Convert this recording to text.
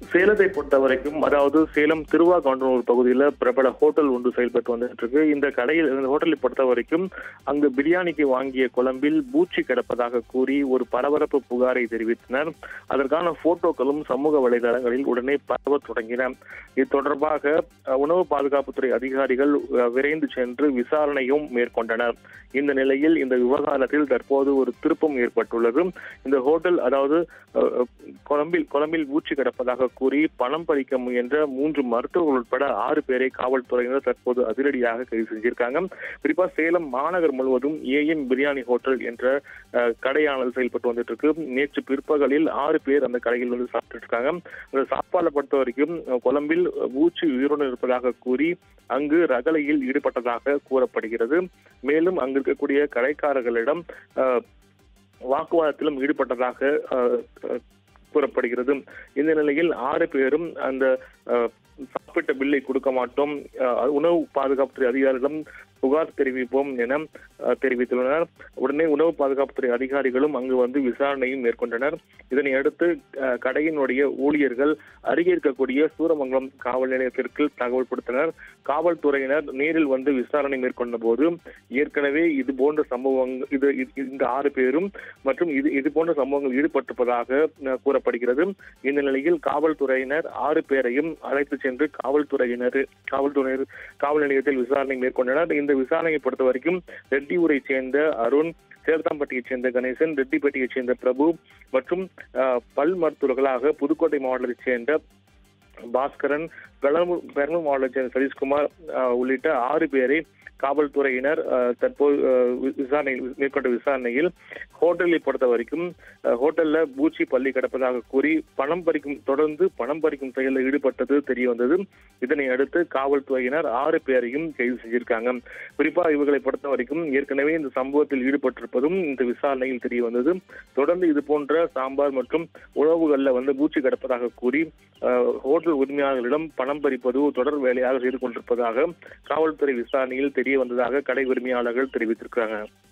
சேலத்தை பொறுத்த வரைக்கும் அதாவது சேலம் திருவாகண்டனூர் பகுதியில் பிரபல ஹோட்டல் ஒன்று செயல்பட்டு வந்துட்டு இருக்கு இந்த கடையில் இந்த ஹோட்டலை பொறுத்த வரைக்கும் அங்கு பிரியாணிக்கு வாங்கிய குழம்பில் பூச்சி கிடப்பதாக கூறி ஒரு பரபரப்பு புகாரை தெரிவித்தனர் அதற்கான போட்டோக்களும் சமூக வலைதளங்களில் உடனே பரவ தொடங்கின இது தொடர்பாக அஹ், உணவு பாதுகாப்புத்துறை அதிகாரிகள் அஹ், விரைந்து சென்று விசாரணையும் மேற்கொண்டனர் இந்த நிலையில் இந்த விவகாரத்தில் தற்போது ஒரு திருப்பம் ஏற்பட்டுள்ளது இந்த ஹோட்டல் அதாவது அஹ், அஹ், கொழம்பில் கொழம்பில் பூச்சி கிடப்பதாக கூறி பணம் பறிக்க முயன்ற மூன்று மருத்துவர்கள் உட்பட ஆறு பேரை காவல்துறையினர் தற்போது அதிரடியாக கைது செஞ்சிருக்காங்க குறிப்பா சேலம் மாநகர் முழுவதும் ஏஎம் பிரியாணி ஹோட்டல் என்ற அஹ், கடையானது செயல்பட்டு வந்துட்டு இருக்கு நேற்று பிற்பகலில் ஆறு பேர் அந்த கடையில் வந்து சாப்பிட்டு இருக்காங்க அந்த சாப்பாடை பொறுத்த வரைக்கும் அஹ், கொழம்பில் பூச்சி உயிருடன் இருப்பதாக கூறி அங்கு ரகளையில் ஈடுபட்டதாக கூறப்படுகிறது மேலும் அங்கு இருக்கக்கூடிய கடைக்காரர்களிடம் அஹ், வாக்குவாதத்திலும் ஈடுபட்டதாக அஹ், அஹ், கூறப்படுகிறது இந்த நிலையில் ஆறு பேரும் அந்த அஹ், சாப்பிட்ட பில்லை கொடுக்க மாட்டோம் அஹ், உணவு பாதுகாப்புத்துறை அதிகாரிகளிடம் புகார் தெரிவிப்போம் என அஹ், தெரிவித்துள்ளனர் உடனே உணவு பாதுகாப்புத்துறை அதிகாரிகளும் அங்கு வந்து விசாரணையும் மேற்கொண்டனர் இதனை அடுத்து அஹ், கடையினுடைய ஊழியர்கள் அருகே இருக்கக்கூடிய சூரமங்கலம் காவல் நிலையத்திற்கு தகவல் கொடுத்தனர் காவல்துறையினர் நேரில் வந்து விசாரணை மேற்கொண்ட போது ஏற்கனவே இது போன்ற சம்பவங்கள் இது இது- இந்த ஆறு பேரும் மற்றும் இது இது போன்ற சம்பவங்கள் ஈடுபட்டிருப்பதாக அஹ், கூறப்படுகிறது இந்த நிலையில் காவல்துறையினர் ஆறு பேரையும் அழைத்து சென்று காவல்துறையினர் காவல்துறையினர் காவல் நிலையத்தில் விசாரணை மேற்கொண்டனர் இந்த விசாரணையை பொறுத்த வரைக்கும் ரெட்டியூரை சேர்ந்த அருண் சேர்த்தாம்பட்டியைச் சேர்ந்த கணேசன் ரெட்டிப்பட்டியைச் சேர்ந்த பிரபு மற்றும் அஹ், பல் மருத்துவர்களாக புதுக்கோட்டை மாவட்டத்தைச் சேர்ந்த பாஸ்கரன் பெரம்பூர் பெரம்பூர் மாவட்டத்தைச் சேர்ந்த சதீஷ்குமார் அஹ், உள்ளிட்ட ஆறு பேரை காவல்துறையினர் அஹ், தற்போது அஹ், வி- விசாரணை மேற்கொண்ட விசாரணையில் ஹோட்டலை பொறுத்த வரைக்கும் அஹ், ஹோட்டல்ல பூச்சி பள்ளி கிடப்பதாக கூறி பணம் பறிக்கும் தொடர்ந்து பணம் பறிக்கும் செயலில் ஈடுபட்டது தெரிய வந்தது இதனை அடுத்து காவல்துறையினர் ஆறு பேரையும் கைது செஞ்சிருக்காங்க குறிப்பா இவர்களை பொறுத்த வரைக்கும் ஏற்கனவே இந்த சம்பவத்தில் ஈடுபட்டிருப்பதும் இந்த விசாரணையில் தெரிய வந்தது தொடர்ந்து இது போன்ற சாம்பார் மற்றும் உணவுகள்ல வந்து பூச்சி கிடப்பதாக கூறி அஹ், ஹோட்டல் உரிமையாளர்களிடம் பணம் பறிப்பது தொடர் வேலையாக செய்து கொண்டிருப்பதாக காவல்துறை விசாரணையில் தெரிய வந்ததாக கடை உரிமையாளர்கள் தெரிவித்திருக்கிறாங்க